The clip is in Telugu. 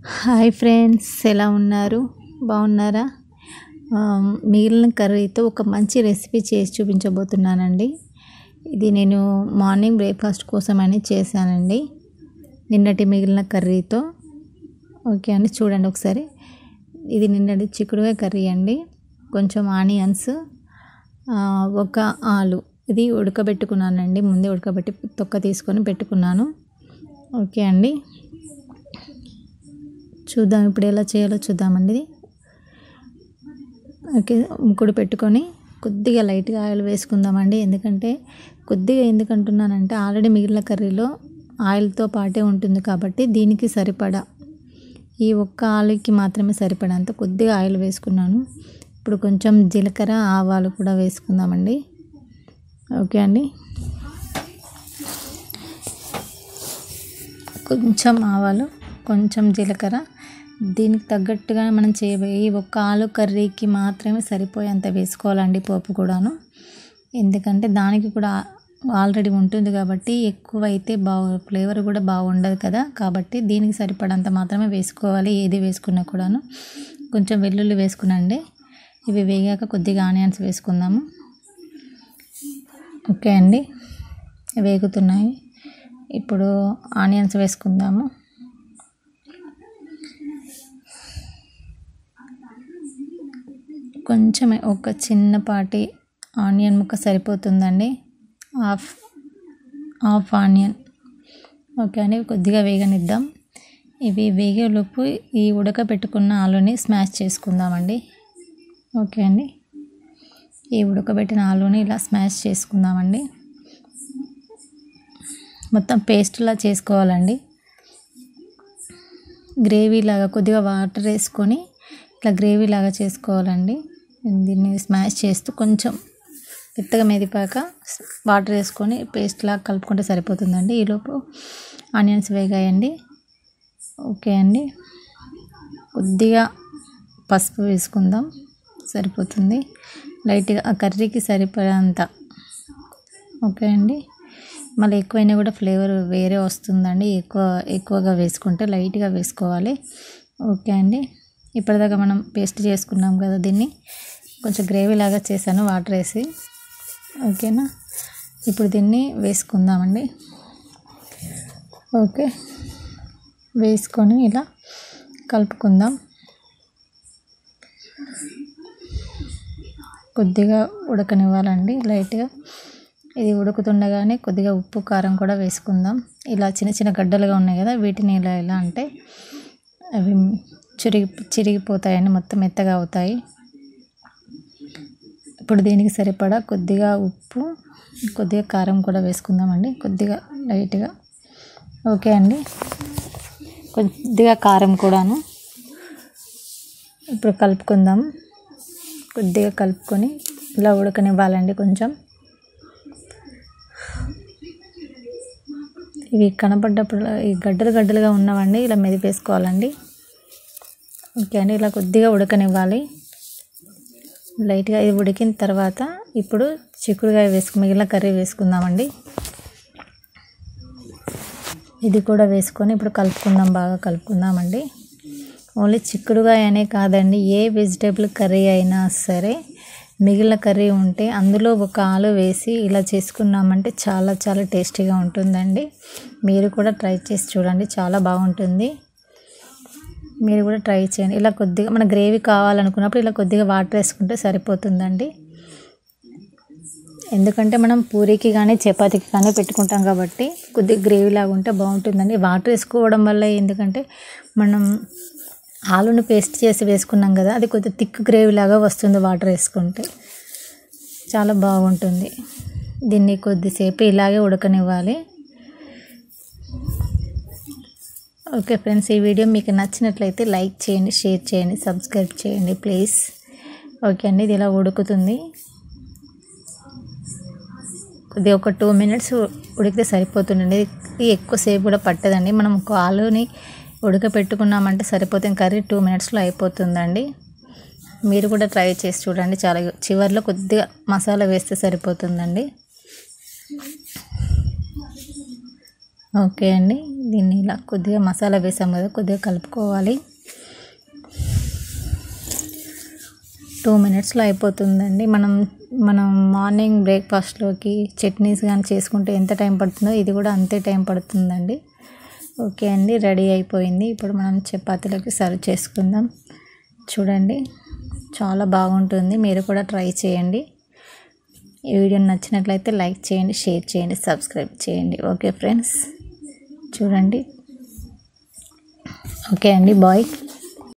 హాయ్ ఫ్రెండ్స్ ఎలా ఉన్నారు బాగున్నారా ఆ, మిగిలిన కర్రీతో ఒక మంచి రెసిపీ చేసి చూపించబోతున్నానండి ఇది నేను మార్నింగ్ బ్రేక్ఫాస్ట్ కోసమని చేశానండి నిన్నటి మిగిలిన కర్రీతో ఓకే అండి చూడండి ఒకసారి ఇది నిన్నటి చిక్కుడుగా కర్రీ అండి కొంచెం ఆనియన్స్ ఆ, ఒక ఆలు ఇది ఉడకబెట్టుకున్నానండి ముందే ఉడకబెట్టి తొక్క తీసుకొని పెట్టుకున్నాను ఓకే అండి చూద్దాం ఇప్పుడు ఎలా చేయాలో చూద్దామండి ఇది ఓకే ముక్కుడు పెట్టుకొని కొద్దిగా లైట్గా ఆయిల్ వేసుకుందామండి ఎందుకంటే కొద్దిగా ఎందుకు అంటున్నానంటే ఆల్రెడీ మిగిలిన కర్రీలో ఆయిల్తో పాటే ఉంటుంది కాబట్టి దీనికి సరిపడా ఈ ఒక్క ఆలుకి మాత్రమే సరిపడంత కొద్దిగా ఆయిల్ వేసుకున్నాను ఇప్పుడు కొంచెం జీలకర్ర ఆవాలు కూడా వేసుకుందామండి ఓకే అండి కొంచెం ఆవాలు కొంచెం జీలకర్ర దీనికి తగ్గట్టుగా మనం చేయబోయే ఈ ఒక్క ఆలు కర్రీకి మాత్రమే సరిపోయేంత వేసుకోవాలండి పోపు కూడాను ఎందుకంటే దానికి కూడా ఆల్రెడీ ఉంటుంది కాబట్టి ఎక్కువ అయితే బాగు ఫ్లేవర్ కూడా బాగుండదు కదా కాబట్టి దీనికి సరిపడంత మాత్రమే వేసుకోవాలి ఏది వేసుకున్నా కూడాను కొంచెం వెల్లుల్లి వేసుకునండి ఇవి వేగాక కొద్దిగా ఆనియన్స్ వేసుకుందాము ఓకే అండి వేగుతున్నాయి ఇప్పుడు ఆనియన్స్ వేసుకుందాము కొంచెం ఒక చిన్నపాటి ఆనియన్ ముక్క సరిపోతుందండి హాఫ్ హాఫ్ ఆనియన్ ఓకే అండి కొద్దిగా వేగనిద్దాం ఇవి వేగేలోపు ఈ ఉడకబెట్టుకున్న ఆలుని స్మాష్ చేసుకుందామండి ఓకే అండి ఈ ఉడకబెట్టిన ఆలుని ఇలా స్మాష్ చేసుకుందామండి మొత్తం పేస్ట్లా చేసుకోవాలండి గ్రేవీ లాగా కొద్దిగా వాటర్ వేసుకొని ఇట్లా గ్రేవీ లాగా చేసుకోవాలండి దీన్ని స్మాష్ చేస్తూ కొంచెం మెత్తగా మెదిపాక వాటర్ వేసుకొని పేస్ట్ లాగా కలుపుకుంటే సరిపోతుందండి ఈలోపు ఆనియన్స్ వేగాయండి ఓకే అండి కొద్దిగా పసుపు వేసుకుందాం సరిపోతుంది లైట్గా ఆ కర్రీకి సరిపడంత ఓకే అండి మళ్ళీ ఎక్కువైనా కూడా ఫ్లేవర్ వేరే వస్తుందండి ఎక్కువ ఎక్కువగా వేసుకుంటే లైట్గా వేసుకోవాలి ఓకే అండి ఇప్పటిదాకా మనం పేస్ట్ చేసుకున్నాం కదా దీన్ని కొంచెం గ్రేవీ లాగా చేశాను వాటర్ వేసి ఓకేనా ఇప్పుడు దీన్ని వేసుకుందామండి ఓకే వేసుకొని ఇలా కలుపుకుందాం కొద్దిగా ఉడకనివ్వాలండి లైట్గా ఇది ఉడుకుతుండగానే కొద్దిగా ఉప్పు కారం కూడా వేసుకుందాం ఇలా చిన్న చిన్న గడ్డలుగా ఉన్నాయి కదా వీటిని ఇలా ఎలా అంటే అవి చిరిగి చిరిగిపోతాయండి మొత్తం మెత్తగా అవుతాయి ఇప్పుడు దీనికి సరిపడా కొద్దిగా ఉప్పు కొద్దిగా కారం కూడా వేసుకుందామండి కొద్దిగా లైట్గా ఓకే అండి కొద్దిగా కారం కూడాను ఇప్పుడు కలుపుకుందాం కొద్దిగా కలుపుకొని ఇలా ఉడకనివ్వాలండి కొంచెం ఇవి కనపడ్డప్పుడు ఈ గడ్డలు గడ్డలుగా ఉన్నవండి ఇలా మెదిపేసుకోవాలండి ఓకే అండి ఇలా కొద్దిగా ఉడకనివ్వాలి లైట్గా ఇది ఉడికిన తర్వాత ఇప్పుడు చిక్కుడుకాయ వేసుకు మిగిలిన కర్రీ వేసుకుందామండి ఇది కూడా వేసుకొని ఇప్పుడు కలుపుకుందాం బాగా కలుపుకుందామండి ఓన్లీ చిక్కుడుకాయ అనే కాదండి ఏ వెజిటేబుల్ కర్రీ అయినా సరే మిగిలిన కర్రీ ఉంటే అందులో ఒక ఆలు వేసి ఇలా చేసుకున్నామంటే చాలా చాలా టేస్టీగా ఉంటుందండి మీరు కూడా ట్రై చేసి చూడండి చాలా బాగుంటుంది మీరు కూడా ట్రై చేయండి ఇలా కొద్దిగా మన గ్రేవీ కావాలనుకున్నప్పుడు ఇలా కొద్దిగా వాటర్ వేసుకుంటే సరిపోతుందండి ఎందుకంటే మనం పూరీకి కానీ చపాతీకి కానీ పెట్టుకుంటాం కాబట్టి కొద్దిగా గ్రేవీ లాగా ఉంటే బాగుంటుందండి వాటర్ వేసుకోవడం వల్ల ఎందుకంటే మనం ఆలుని పేస్ట్ చేసి వేసుకున్నాం కదా అది కొద్దిగా థిక్ గ్రేవీ లాగా వస్తుంది వాటర్ వేసుకుంటే చాలా బాగుంటుంది దీన్ని కొద్దిసేపు ఇలాగే ఉడకనివ్వాలి ఓకే ఫ్రెండ్స్ ఈ వీడియో మీకు నచ్చినట్లయితే లైక్ చేయండి షేర్ చేయండి సబ్స్క్రైబ్ చేయండి ప్లీజ్ ఓకే అండి ఇది ఇలా ఉడుకుతుంది ఇది ఒక టూ మినిట్స్ ఉడికితే సరిపోతుందండి ఇది ఎక్కువసేపు కూడా పట్టదండి మనం ఒక ఆలుని ఉడకపెట్టుకున్నామంటే సరిపోతుంది కర్రీ టూ మినిట్స్లో అయిపోతుందండి మీరు కూడా ట్రై చేసి చూడండి చాలా చివరిలో కొద్దిగా మసాలా వేస్తే సరిపోతుందండి ఓకే అండి దీన్ని ఇలా కొద్దిగా మసాలా వేసాం కదా కొద్దిగా కలుపుకోవాలి టూ మినిట్స్లో అయిపోతుందండి మనం మనం మార్నింగ్ బ్రేక్ఫాస్ట్లోకి చట్నీస్ కానీ చేసుకుంటే ఎంత టైం పడుతుందో ఇది కూడా అంతే టైం పడుతుందండి ఓకే అండి రెడీ అయిపోయింది ఇప్పుడు మనం చపాతీలోకి సర్వ్ చేసుకుందాం చూడండి చాలా బాగుంటుంది మీరు కూడా ట్రై చేయండి ఈ వీడియో నచ్చినట్లయితే లైక్ చేయండి షేర్ చేయండి సబ్స్క్రైబ్ చేయండి ఓకే ఫ్రెండ్స్ చూడండి ఓకే అండి బాయ్